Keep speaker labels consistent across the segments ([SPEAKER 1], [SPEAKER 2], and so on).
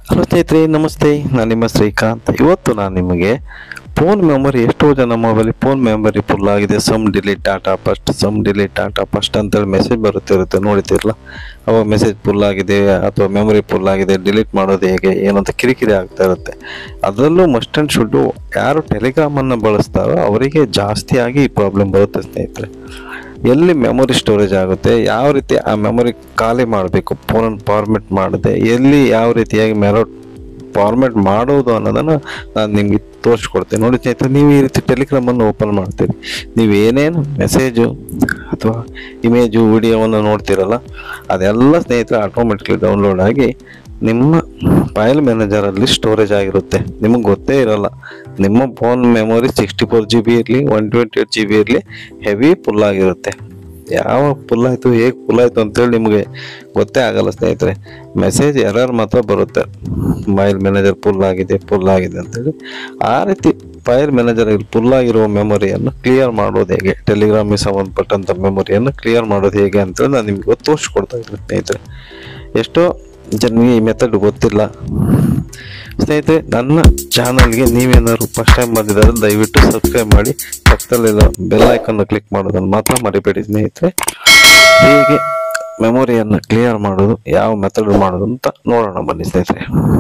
[SPEAKER 1] Hello ಸ್ನೇಹಿತರೆ ನಮಸ್ತೆ ನಾನು ನಿಮ್ಮ ಶ್ರೀಕಾಂತ್ ಇವತ್ತು ನಾನು ನಿಮಗೆ ಫೋನ್ ಮೆಮೊರಿ ಎಷ್ಟೋ ಜನ ಮೊಬೈಲ್ ಫೋನ್ ಮೆಮೊರಿ ಫುಲ್ ಆಗಿದೆ some delete data first some delete data first ಅಂತೇಳಿ ಮೆಸೇಜ್ ಬರುತ್ತಿರುತ್ತೆ ನೋಡ್ತಿರಲ್ಲ ಅವಾಗ ಮೆಸೇಜ್ ಫುಲ್ ಆಗಿದೆ ಅಥವಾ ಮೆಮೊರಿ ಫುಲ್ ಆಗಿದೆ ಡಿಲೀಟ್ ಮಾಡೋದು ಹೇಗೆ ಏನಂತ ಕಿರಿಕಿರಿ ಆಗ್ತಾ ಇರುತ್ತೆ ಅದರಲ್ಲೂ ಮಸ್ಟ್ ಆ್ಯಂಡ್ ಶುಡ್ಡು ಯಾರು ಟೆಲಿಗ್ರಾಮನ್ನು ಬಳಸ್ತಾರೋ ಅವರಿಗೆ ಜಾಸ್ತಿಯಾಗಿ ಈ ಪ್ರಾಬ್ಲಮ್ ಬರುತ್ತೆ ಸ್ನೇಹಿತರೆ ಎಲ್ಲಿ ಮೆಮೊರಿ ಸ್ಟೋರೇಜ್ ಆಗುತ್ತೆ ಯಾವ ರೀತಿ ಆ ಮೆಮೊರಿ ಖಾಲಿ ಮಾಡಬೇಕು ಫೋನನ್ನು ಫಾರ್ಮೆಟ್ ಮಾಡದೆ ಎಲ್ಲಿ ಯಾವ ರೀತಿಯಾಗಿ ಮೆರೋ ಫಾರ್ಮೆಟ್ ಮಾಡೋದು ಅನ್ನೋದನ್ನು ನಾನು ನಿಮಗೆ ತೋರಿಸ್ಕೊಡ್ತೇನೆ ನೋಡಿ ಸ್ನೇಹಿತರೆ ನೀವು ಈ ರೀತಿ ಟೆಲಿಗ್ರಾಮನ್ನು ಓಪನ್ ಮಾಡ್ತೀರಿ ನೀವು ಏನೇನು ಮೆಸೇಜು ಅಥವಾ ಇಮೇಜು ವಿಡಿಯೋವನ್ನು ನೋಡ್ತೀರಲ್ಲ ಅದೆಲ್ಲ ಸ್ನೇಹಿತರೆ ಆಟೋಮೆಟಿಕ್ಲಿ ಡೌನ್ಲೋಡ್ ಆಗಿ ನಿಮ್ಮ ಫೈಲ್ ಮ್ಯಾನೇಜರಲ್ಲಿ ಸ್ಟೋರೇಜ್ ಆಗಿರುತ್ತೆ ನಿಮಗೆ ಗೊತ್ತೇ ಇರಲ್ಲ ನಿಮ್ಮ phone memory sixty four G B ಇರಲಿ one twenty eight G B ಇರಲಿ ಹೆವಿ ಫುಲ್ ಆಗಿರುತ್ತೆ ಯಾವ ಫುಲ್ ಆಯಿತು ಹೇಗೆ ಫುಲ್ ಆಯಿತು ಅಂತೇಳಿ ನಿಮಗೆ ಗೊತ್ತೇ ಆಗಲ್ಲ ಸ್ನೇಹಿತರೆ ಮೆಸೇಜ್ ಎರರ್ ಮಾತ್ರ ಬರುತ್ತೆ ಫೈಲ್ ಮ್ಯಾನೇಜರ್ ಫುಲ್ ಆಗಿದೆ ಫುಲ್ ಆಗಿದೆ ಅಂತೇಳಿ ಆ ರೀತಿ ಫೈಲ್ ಮ್ಯಾನೇಜರ್ ಫುಲ್ ಆಗಿರುವ ಮೆಮೊರಿಯನ್ನು ಕ್ಲಿಯರ್ ಮಾಡೋದು ಹೇಗೆ ಟೆಲಿಗ್ರಾಮಿಗೆ ಸಂಬಂಧಪಟ್ಟಂಥ ಮೆಮೊರಿಯನ್ನು ಕ್ಲಿಯರ್ ಮಾಡೋದು ಹೇಗೆ ಅಂತೇಳಿ ನಾನು ನಿಮಗೆ ಇವತ್ತು ತೋರಿಸ್ಕೊಡ್ತಾ ಇದ್ದೀನಿ ಸ್ನೇಹಿತರೆ ಎಷ್ಟೋ ಜನರಿಗೆ ಈ ಮೆಥಡ್ ಗೊತ್ತಿಲ್ಲ ಸ್ನೇಹಿತರೆ ನನ್ನ ಚಾನಲ್ಗೆ ನೀವೇನಾದ್ರು ಫಸ್ಟ್ ಟೈಮ್ ಬಂದಿದ್ದಾರೆ ದಯವಿಟ್ಟು ಸಬ್ಸ್ಕ್ರೈಬ್ ಮಾಡಿ ಪಕ್ಕದಲ್ಲಿರೋ ಬೆಲ್ ಐಕನ್ ಕ್ಲಿಕ್ ಮಾಡೋದನ್ನು ಮಾತ್ರ ಮರಿಬೇಡಿ ಸ್ನೇಹಿತರೆ ಹೇಗೆ ಮೆಮೊರಿಯನ್ನು ಕ್ಲಿಯರ್ ಮಾಡೋದು ಯಾವ ಮೆಥಡ್ ಮಾಡೋದು ಅಂತ ನೋಡೋಣ ಬನ್ನಿ ಸ್ನೇಹಿತರೆ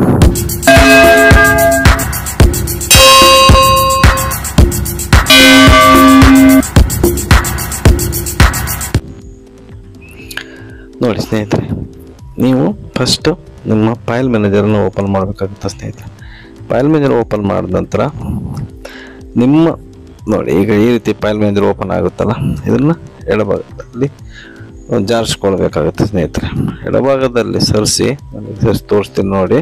[SPEAKER 1] ನೋಡಿ ಸ್ನೇಹಿತರೆ ನೀವು ಫಸ್ಟು ನಿಮ್ಮ ಫೈಲ್ ಮ್ಯಾನೇಜರನ್ನು ಓಪನ್ ಮಾಡಬೇಕಾಗುತ್ತೆ ಸ್ನೇಹಿತರೆ ಫೈಲ್ ಮ್ಯಾನೇಜರ್ ಓಪನ್ ಮಾಡಿದ ನಂತರ ನಿಮ್ಮ ನೋಡಿ ಈಗ ಈ ರೀತಿ ಫೈಲ್ ಮ್ಯಾನೇಜರ್ ಓಪನ್ ಆಗುತ್ತಲ್ಲ ಇದನ್ನು ಎಡಭಾಗದಲ್ಲಿ ಜಾರಿಸ್ಕೊಳ್ಬೇಕಾಗುತ್ತೆ ಸ್ನೇಹಿತರೆ ಎಡಭಾಗದಲ್ಲಿ ಸರಿಸಿ ನನಗೆ ಸರಿಸಿ ತೋರಿಸ್ತೀನಿ ನೋಡಿ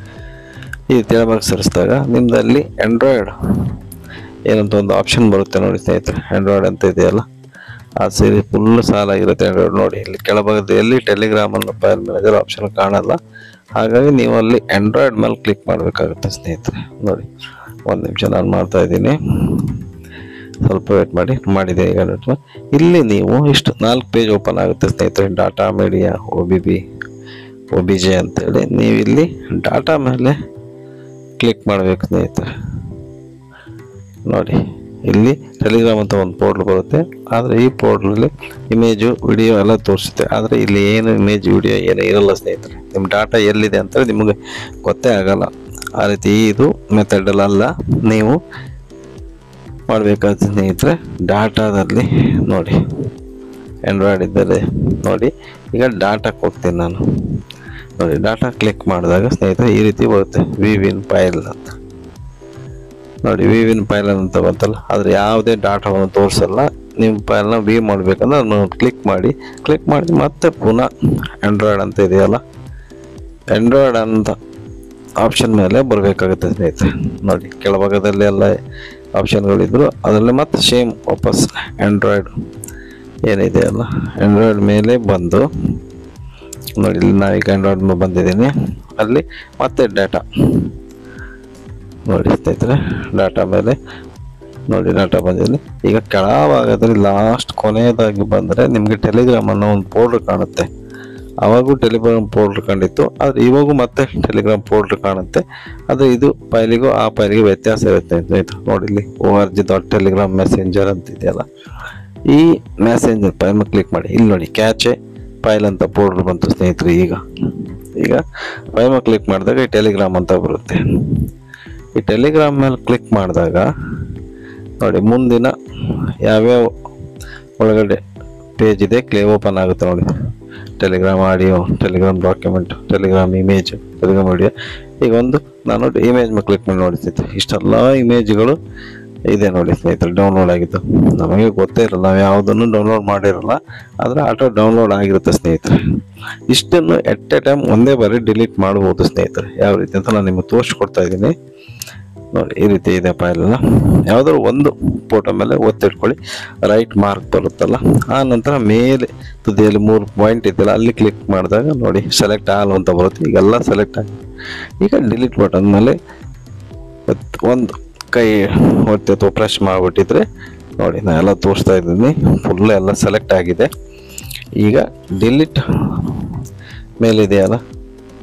[SPEAKER 1] ಈ ರೀತಿ ಎಡಭಾಗ ಸರಿಸಿದಾಗ ನಿಮ್ಮದಲ್ಲಿ ಆ್ಯಂಡ್ರಾಯ್ಡ್ ಏನಂತ ಒಂದು ಆಪ್ಷನ್ ಬರುತ್ತೆ ನೋಡಿ ಸ್ನೇಹಿತರೆ ಆ್ಯಂಡ್ರಾಯ್ಡ್ ಅಂತ ಇದೆಯಲ್ಲ ಆ ಸೇರಿ ಫುಲ್ ಸಾಲಾಗಿರುತ್ತೆ ಆಂಡ್ರಾಯ್ಡ್ ನೋಡಿ ಇಲ್ಲಿ ಕೆಳಭಾಗದ ಎಲ್ಲಿ ಟೆಲಿಗ್ರಾಮ್ ಅನ್ನೋ ಫೈಲ್ ಮ್ಯಾನೇಜರ್ ಆಪ್ಷನ್ ಕಾಣಲ್ಲ ಹಾಗಾಗಿ ನೀವು ಅಲ್ಲಿ ಆಂಡ್ರಾಯ್ಡ್ ಮೇಲೆ ಕ್ಲಿಕ್ ಮಾಡಬೇಕಾಗುತ್ತೆ ಸ್ನೇಹಿತರೆ ನೋಡಿ ಒಂದು ನಿಮಿಷ ನಾನು ಮಾಡ್ತಾ ಇದ್ದೀನಿ ಸ್ವಲ್ಪ ವೇಟ್ ಮಾಡಿ ಮಾಡಿದೆ ಈಗ note ಮಾಡಿ. ಇಲ್ಲಿ ನೀವು ಇಷ್ಟು ನಾಲ್ಕು ಪೇಜ್ ಓಪನ್ ಆಗುತ್ತೆ ಸ್ನೇಹಿತರೆ data media O B B O B J ಅಂತೇಳಿ ನೀವು ಇಲ್ಲಿ ಡಾಟಾ ಮೇಲೆ ಕ್ಲಿಕ್ ಮಾಡಬೇಕು ಸ್ನೇಹಿತರೆ ನೋಡಿ ಇಲ್ಲಿ ಟೆಲಿಗ್ರಾಮ್ ಅಂತ ಒಂದು ಪೋರ್ಟ್ಲ್ ಬರುತ್ತೆ ಆದರೆ ಈ ಪೋರ್ಟ್ಲಲ್ಲಿ ಇಮೇಜು ವಿಡಿಯೋ ಎಲ್ಲ ತೋರಿಸುತ್ತೆ ಆದರೆ ಇಲ್ಲಿ ಏನು ಇಮೇಜ್ ವಿಡಿಯೋ ಏನು ಇರಲ್ಲ ಸ್ನೇಹಿತರೆ ನಿಮ್ಮ ಡಾಟಾ ಎಲ್ಲಿದೆ ಅಂತ ನಿಮಗೆ ಗೊತ್ತೇ ಆಗಲ್ಲ ಆ ರೀತಿ ಇದು ಮೆಥಡಲ್ಲಿ ಅಲ್ಲ ನೀವು ಮಾಡಬೇಕಾದ ಸ್ನೇಹಿತರೆ ಡಾಟಾದಲ್ಲಿ ನೋಡಿ ಆ್ಯಂಡ್ರಾಯ್ಡ್ ಇದ್ದರೆ ನೋಡಿ ಈಗ ಡಾಟಾಕ್ಕೆ ಹೋಗ್ತೀನಿ ನಾನು ನೋಡಿ ಡಾಟಾ ಕ್ಲಿಕ್ ಮಾಡಿದಾಗ ಸ್ನೇಹಿತರೆ ಈ ರೀತಿ ಬರುತ್ತೆ ವಿ ವಿನ್ ಫೈಲ್ ಅಂತ ನೋಡಿ ವಿ ವಿನ್ ಫೈಲ್ ಅಂತ ಬಂತಲ್ಲ ಆದರೆ ಯಾವುದೇ ಡಾಟಾವನ್ನು ತೋರಿಸಲ್ಲ ನಿಮ್ಮ ಫೈಲ್ನ ವಿ ಮಾಡಬೇಕಂದ್ರೆ ಅದನ್ನು ಕ್ಲಿಕ್ ಮಾಡಿ ಕ್ಲಿಕ್ ಮಾಡಿ ಮತ್ತೆ ಪುನಃ ಆ್ಯಂಡ್ರಾಯ್ಡ್ ಅಂತ ಇದೆಯಲ್ಲ ಆ್ಯಂಡ್ರಾಯ್ಡ್ ಅಂತ ಆಪ್ಷನ್ ಮೇಲೆ ಬರಬೇಕಾಗುತ್ತೆ ಸ್ನೇಹಿತರೆ ನೋಡಿ ಕೆಳಭಾಗದಲ್ಲಿ ಎಲ್ಲ ಆಪ್ಷನ್ಗಳಿದ್ರು ಅದರಲ್ಲಿ ಮತ್ತೆ ಸೇಮ್ ವಾಪಸ್ ಆ್ಯಂಡ್ರಾಯ್ಡ್ ಏನಿದೆಯಲ್ಲ ಆ್ಯಂಡ್ರಾಯ್ಡ್ ಮೇಲೆ ಬಂದು ನೋಡಿ ಇಲ್ಲಿ ನಾವೀಗ ಆ್ಯಂಡ್ರಾಯ್ಡ್ ಮೇಲೆ ಬಂದಿದ್ದೀನಿ ಅಲ್ಲಿ ಮತ್ತೆ ಡಾಟಾ ನೋಡಿ ಸ್ನೇಹಿತರೆ ಡಾಟಾ ಮೇಲೆ ನೋಡಿ ಡಾಟಾ ಬಂದಿದೆ ಈಗ ಕೆಳಭಾಗದಲ್ಲಿ ಲಾಸ್ಟ್ ಕೊನೆಯದಾಗಿ ಬಂದರೆ ನಿಮಗೆ ಟೆಲಿಗ್ರಾಮ್ ಅನ್ನೋ ಒಂದು ಫೋಲ್ಡರ್ ಕಾಣುತ್ತೆ ಅವಾಗೂ ಟೆಲಿಗ್ರಾಮ್ ಫೋಲ್ಡರ್ ಕಂಡಿತ್ತು ಆದರೆ ಇವಾಗೂ ಮತ್ತೆ ಟೆಲಿಗ್ರಾಮ್ ಫೋಲ್ಡರ್ ಕಾಣುತ್ತೆ ಆದರೆ ಇದು ಫೈಲಿಗೂ ಆ ಫೈಲಿಗೆ ವ್ಯತ್ಯಾಸ ಇರುತ್ತೆ ಸ್ನೇಹಿತರೆ ನೋಡಿ ಇಲ್ಲಿ O R G dot Telegram messenger ಅಂತ ಇದೆಯಲ್ಲ ಈ ಮೆಸೆಂಜರ್ ಫೈಲ್ ಕ್ಲಿಕ್ ಮಾಡಿ ಇಲ್ಲಿ ನೋಡಿ ಕ್ಯಾಚೆ ಫೈಲ್ ಅಂತ ಫೋಲ್ಡರ್ ಬಂತು ಸ್ನೇಹಿತರೆ ಈಗ ಈಗ ಫೈಲ್ ಕ್ಲಿಕ್ ಮಾಡಿದಾಗ ಈ ಟೆಲಿಗ್ರಾಮ್ ಅಂತ ಬರುತ್ತೆ ಈ ಟೆಲಿಗ್ರಾಮ್ ಮೇಲೆ ಕ್ಲಿಕ್ ಮಾಡಿದಾಗ ನೋಡಿ ಮುಂದಿನ ಯಾವ್ಯಾವ ಒಳಗಡೆ ಪೇಜ್ ಇದೆ ಕ್ಲೇ ಓಪನ್ ಆಗುತ್ತೆ ನೋಡಿ Telegram audio Telegram document Telegram image Telegram video ಈಗ ಒಂದು ನಾನು ಇಮೇಜ್ ಮೇಲೆ ಕ್ಲಿಕ್ ಮಾಡಿ ನೋಡ್ತಿದ್ದೆ ಇಷ್ಟೆಲ್ಲ ಇಮೇಜ್ಗಳು ಇದೆ ನೋಡಿ ಸ್ನೇಹಿತರೆ ಡೌನ್ಲೋಡ್ ಆಗಿತ್ತು ನಮಗೆ ಗೊತ್ತೇ ಇರಲ್ಲ ನಾವು ಯಾವುದನ್ನು ಡೌನ್ಲೋಡ್ ಮಾಡಿರಲ್ಲ ಆದರೆ ಆಟೋ ಡೌನ್ಲೋಡ್ ಆಗಿರುತ್ತೆ ಸ್ನೇಹಿತರೆ ಇಷ್ಟನ್ನು ಎಟ್ ಎ ಟೈಮ್ ಒಂದೇ ಬಾರಿ ಡಿಲೀಟ್ ಮಾಡ್ಬೋದು ಸ್ನೇಹಿತರೆ ಯಾವ ರೀತಿ ಅಂತ ನಾನು ನಿಮಗೆ ತೋರಿಸ್ಕೊಡ್ತಾ ಇದ್ದೀನಿ ನೋಡಿ ಈ ರೀತಿ ಇದೆ ಫೈಲಲ್ಲ ಯಾವುದಾದ್ರು ಒಂದು ಫೋಟೋ ಮೇಲೆ ಒತ್ತಿಟ್ಕೊಳ್ಳಿ ರೈಟ್ ಮಾರ್ಕ್ ಬರುತ್ತಲ್ಲ ಆ ನಂತರ ಮೇಲೆ ತುದಿಯಲ್ಲಿ ಮೂರು ಪಾಯಿಂಟ್ ಇದೆಯಲ್ಲ ಅಲ್ಲಿ ಕ್ಲಿಕ್ ಮಾಡಿದಾಗ ನೋಡಿ ಸೆಲೆಕ್ಟ್ ಆಲ್ ಅಂತ ಬರುತ್ತೆ ಈಗೆಲ್ಲ ಸೆಲೆಕ್ಟ್ ಆಗಿದೆ ಈಗ ಡಿಲೀಟ್ ಬಟನ್ ಮೇಲೆ ಒತ್- ಒಂದು ಕೈ ಒತ್ತಿ ಅಥವಾ ಪ್ರೆಸ್ ಮಾಡಿಬಿಟ್ಟಿದ್ರೆ ನೋಡಿ ನಾನು ಎಲ್ಲ ತೋರಿಸ್ತಾ ಇದ್ದೀನಿ ಫುಲ್ ಎಲ್ಲ ಸೆಲೆಕ್ಟ್ ಆಗಿದೆ ಈಗ ಡಿಲೀಟ್ ಮೇಲಿದೆಯಲ್ಲ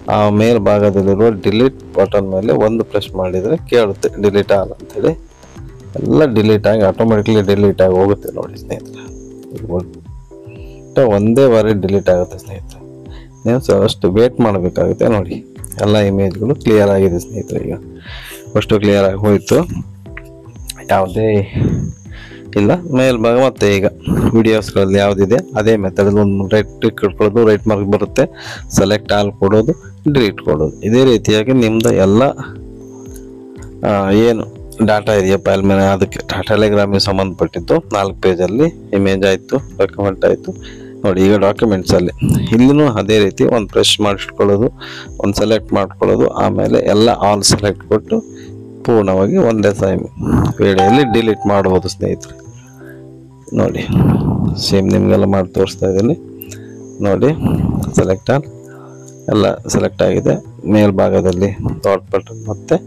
[SPEAKER 1] ಆ ಮೇಲ್ಭಾಗದಲ್ಲಿರುವ ಡಿಲೀಟ್ ಬಟನ್ ಮೇಲೆ ಒಂದು ಪ್ರೆಸ್ ಮಾಡಿದರೆ ಕೇಳುತ್ತೆ ಡಿಲೀಟ್ ಆಲ್ ಅಂತೇಳಿ ಎಲ್ಲ ಡಿಲೀಟ್ ಆಗಿ ಆಟೋಮೆಟಿಕ್ಲಿ ಡಿಲೀಟ್ ಆಗಿ ಹೋಗುತ್ತೆ ನೋಡಿ ಸ್ನೇಹಿತರೆ ಇದು ಒಟ್ಟು ಒಂದೇ ಬಾರಿ ಡಿಲೀಟ್ ಆಗುತ್ತೆ ಸ್ನೇಹಿತರೆ ನೀವು ಸೊ ಅಷ್ಟು ವೇಟ್ ಮಾಡಬೇಕಾಗುತ್ತೆ ನೋಡಿ ಎಲ್ಲ ಇಮೇಜ್ಗಳು ಕ್ಲಿಯರ್ ಆಗಿದೆ ಸ್ನೇಹಿತರೆ ಈಗ ಅಷ್ಟು ಕ್ಲಿಯರ್ ಆಗಿ ಹೋಯಿತು ಯಾವುದೇ ಇಲ್ಲ ಮೇಲ್ಭಾಗ ಮತ್ತೆ ಈಗ ವಿಡಿಯೋಸ್ಗಳಲ್ಲಿ ಯಾವುದಿದೆ ಅದೇ ಮೆಥಡ್ ಒಂದು ರೈಟ್ ಕ್ಲಿಕ್ ಇಟ್ಕೊಳ್ಳೋದು ರೈಟ್ ಮಾರ್ಕ್ ಬರುತ್ತೆ ಸೆಲೆಕ್ಟ್ ಆಲ್ ಕೊಡೋದು ಡಿಲೀಟ್ ಕೊಡೋದು ಇದೇ ರೀತಿಯಾಗಿ ನಿಮ್ಮದು ಎಲ್ಲ ಆ, ಏನು ಡಾಟಾ ಇದೆಯಾ ಫೈಲ್ ಮೇಲೆ ಅದಕ್ಕೆ ಟೆಲಿಗ್ರಾಮಿಗೆ ಸಂಬಂಧಪಟ್ಟಿದ್ದು ನಾಲ್ಕು ಪೇಜಲ್ಲಿ ಇಮೇಜ್ ಆಯಿತು ಡಾಕ್ಯುಮೆಂಟ್ ಆಯಿತು ನೋಡಿ ಈಗ ಡಾಕ್ಯುಮೆಂಟ್ಸಲ್ಲಿ ಇಲ್ಲಿನೂ ಅದೇ ರೀತಿ ಒಂದು ಪ್ರೆಸ್ ಮಾಡಿಟ್ಕೊಳ್ಳೋದು ಒಂದು ಸೆಲೆಕ್ಟ್ ಮಾಡ್ಕೊಳ್ಳೋದು ಆಮೇಲೆ ಎಲ್ಲ ಆಲ್ ಸೆಲೆಕ್ಟ್ ಕೊಟ್ಟು ಪೂರ್ಣವಾಗಿ ಒಂದೇ ಟೈಮ್ ವೇಳೆಯಲ್ಲಿ ಡಿಲೀಟ್ ಮಾಡ್ಬೋದು ಸ್ನೇಹಿತರೆ ನೋಡಿ ಸೇಮ್ ನಿಮಗೆಲ್ಲ ಮಾಡಿ ತೋರಿಸ್ತಾ ಇದ್ದೀನಿ ನೋಡಿ ಸೆಲೆಕ್ಟ್ ಆಲ್ ಎಲ್ಲ ಸೆಲೆಕ್ಟ್ ಆಗಿದೆ ಮೇಲ್ಭಾಗದಲ್ಲಿ ಡಾಟ್ ಬಟನ್ ಮತ್ತೆ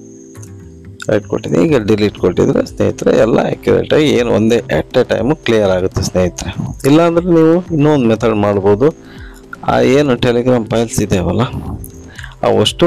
[SPEAKER 1] ರೈಟ್ ಕೊಟ್ಟಿದ್ದೀನಿ ಈಗ ಡಿಲೀಟ್ ಕೊಟ್ಟಿದ್ರೆ ಸ್ನೇಹಿತರೆ ಎಲ್ಲ ಆ್ಯಕ್ಯುರೇಟಾಗಿ ಏನು ಒಂದೇ ಎಟ್ ಎ ಟೈಮು ಕ್ಲಿಯರ್ ಆಗುತ್ತೆ ಸ್ನೇಹಿತರೆ ಇಲ್ಲಾಂದ್ರೆ ನೀವು ಇನ್ನೊಂದು ಮೆಥಡ್ ಮಾಡ್ಬೋದು ಆ ಏನು ಟೆಲಿಗ್ರಾಮ್ ಫೈಲ್ಸ್ ಇದೆಯಲ್ಲ ಅವಷ್ಟು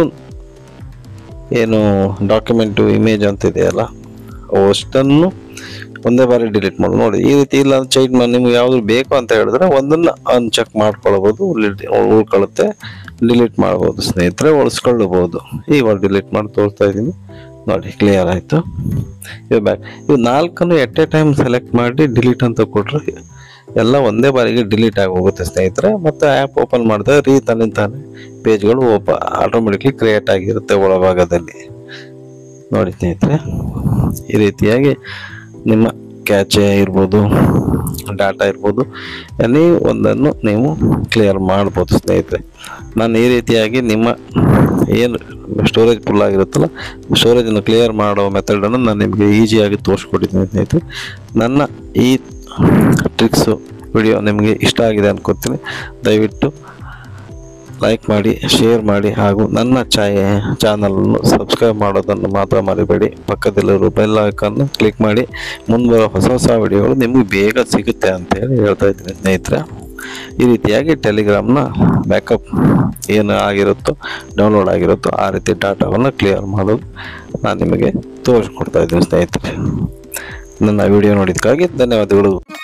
[SPEAKER 1] ಏನು ಡಾಕ್ಯುಮೆಂಟು ಇಮೇಜ್ ಅಂತ ಇದೆಯಲ್ಲ ಅವಷ್ಟನ್ನು ಒಂದೇ ಬಾರಿ ಡಿಲೀಟ್ ಮಾಡಿ ನೋಡಿ ಈ ರೀತಿ ಇಲ್ಲ ಚೈಟ್ ಮಾಡಿ ನಿಮ್ಗೆ ಯಾವ್ದು ಬೇಕು ಅಂತ ಹೇಳಿದ್ರೆ ಒಂದನ್ನು ಅನ್ಚೆಕ್ ಮಾಡ್ಕೊಳ್ಬೋದು ಉಳಿ- ಉಳ್ಕೊಳ್ಳುತ್ತೆ ಡಿಲೀಟ್ ಮಾಡ್ಬೋದು ಸ್ನೇಹಿತರೆ ಉಳಿಸ್ಕೊಳ್ಳಬಹುದು ಇವಾಗ ಡಿಲೀಟ್ ಮಾಡಿ ತೋರಿಸ್ತಾ ಇದ್ದೀನಿ ನೋಡಿ ಕ್ಲಿಯರ್ ಆಯಿತು ಇವು ಬ್ಯಾಕ್ ಇವು ನಾಲ್ಕನ್ನು ಎಟ್ ಎ ಟೈಮ್ ಸೆಲೆಕ್ಟ್ ಮಾಡಿ ಡಿಲೀಟ್ ಅಂತ ಕೊಟ್ಟರೆ ಎಲ್ಲ ಒಂದೇ ಬಾರಿಗೆ ಡಿಲೀಟ್ ಆಗಿ ಹೋಗುತ್ತೆ ಸ್ನೇಹಿತರೆ ಮತ್ತು ಆ್ಯಪ್ ಓಪನ್ ಮಾಡಿದ್ರೆ ರೀ ತಾನೇ ತಾನೇ ಪೇಜ್ಗಳು ಓಪ ಆಟೋಮೆಟಿಕ್ಲಿ ಕ್ರಿಯೇಟ್ ಆಗಿರುತ್ತೆ ಒಳಭಾಗದಲ್ಲಿ ನೋಡಿ ಸ್ನೇಹಿತರೆ ಈ ರೀತಿಯಾಗಿ ನಿಮ್ಮ ಕ್ಯಾಚೆ ಇರ್ಬೋದು ಡಾಟಾ ಇರ್ಬೋದು ಎನಿ ಒಂದನ್ನು ನೀವು ಕ್ಲಿಯರ್ ಮಾಡ್ಬೋದು ಸ್ನೇಹಿತರೆ ನಾನು ಈ ರೀತಿಯಾಗಿ ನಿಮ್ಮ ಏನು ಸ್ಟೋರೇಜ್ ಫುಲ್ ಆಗಿರುತ್ತಲ್ಲ ಸ್ಟೋರೇಜನ್ನು ಕ್ಲಿಯರ್ ಮಾಡೋ ಮೆಥಡನ್ನು ನಾನು ನಿಮಗೆ ಈಸಿಯಾಗಿ ತೋರಿಸ್ಕೊಟ್ಟಿದ್ದೀನಿ ಸ್ನೇಹಿತರೆ ನನ್ನ ಈ ಟ್ರಿಕ್ಸು ವಿಡಿಯೋ ನಿಮಗೆ ಇಷ್ಟ ಆಗಿದೆ ಅನ್ಕೋತೀನಿ ದಯವಿಟ್ಟು ಲೈಕ್ ಮಾಡಿ ಶೇರ್ ಮಾಡಿ ಹಾಗೂ ನನ್ನ ಚಾಯ್ ಚಾನಲನ್ನು ಸಬ್ಸ್ಕ್ರೈಬ್ ಮಾಡೋದನ್ನು ಮಾತ್ರ ಮರಿಬೇಡಿ ಪಕ್ಕದಲ್ಲಿರೋ ಬೆಲ್ ಐಕನ್ನು ಕ್ಲಿಕ್ ಮಾಡಿ ಮುಂದೆ ಹೊಸ ಹೊಸ ವಿಡಿಯೋಗಳು ನಿಮಗೆ ಬೇಗ ಸಿಗುತ್ತೆ ಅಂತ ಹೇಳಿ ಹೇಳ್ತಾ ಇದ್ದೀನಿ ಸ್ನೇಹಿತರೆ ಈ ರೀತಿಯಾಗಿ ಟೆಲಿಗ್ರಾಮ್ನ ಬ್ಯಾಕಪ್ ಏನು ಆಗಿರುತ್ತೋ ಡೌನ್ಲೋಡ್ ಆಗಿರುತ್ತೋ ಆ ರೀತಿ ಡಾಟಾವನ್ನು ಕ್ಲಿಯರ್ ಮಾಡೋದು ನಾನು ನಿಮಗೆ ತೋರಿಸ್ಕೊಡ್ತಾ ಇದ್ದೀನಿ ಸ್ನೇಹಿತರೆ ನನ್ನ ವಿಡಿಯೋ ನೋಡಿದ್ದಕ್ಕಾಗಿ ಧನ್ಯವಾದಗಳು